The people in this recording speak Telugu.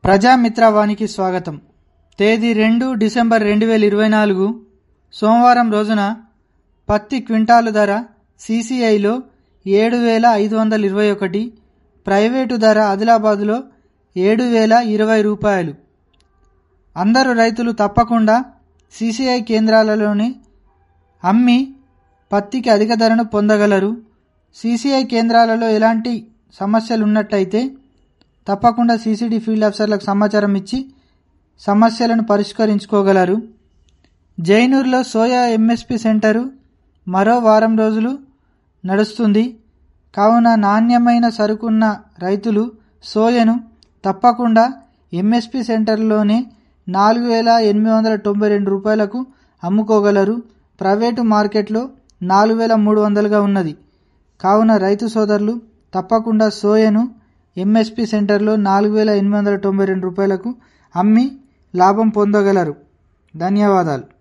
ప్రజామిత్రవానికి స్వాగతం తేదీ రెండు డిసెంబర్ రెండు వేల ఇరవై నాలుగు సోమవారం రోజున పత్తి క్వింటాలు ధర సీసీఐలో ఏడు వేల ఐదు వందల ఇరవై ఒకటి ప్రైవేటు ధర ఆదిలాబాదులో ఏడు వేల ఇరవై రూపాయలు అందరు రైతులు తప్పకుండా సీసీఐ కేంద్రాలలోని అమ్మి పత్తికి అధిక ధరను పొందగలరు సీసీఐ కేంద్రాలలో ఎలాంటి సమస్యలు ఉన్నట్టయితే తప్పకుండా సీసీడీ ఫీల్డ్ ఆఫీసర్లకు సమాచారం ఇచ్చి సమస్యలను పరిష్కరించుకోగలరు జైనూరులో సోయా ఎంఎస్పి సెంటరు మరో వారం రోజులు నడుస్తుంది కావున నాణ్యమైన సరుకున్న రైతులు సోయను తప్పకుండా ఎంఎస్పి సెంటర్లోనే నాలుగు వేల ఎనిమిది వందల తొంభై రెండు రూపాయలకు అమ్ముకోగలరు ప్రైవేటు మార్కెట్లో నాలుగు వేల మూడు వందలుగా ఉన్నది కావున రైతు సోదరులు తప్పకుండా సోయను ఎంఎస్పి సెంటర్లో నాలుగు వేల ఎనిమిది వందల తొంభై రెండు రూపాయలకు అమ్మి లాభం పొందగలరు ధన్యవాదాలు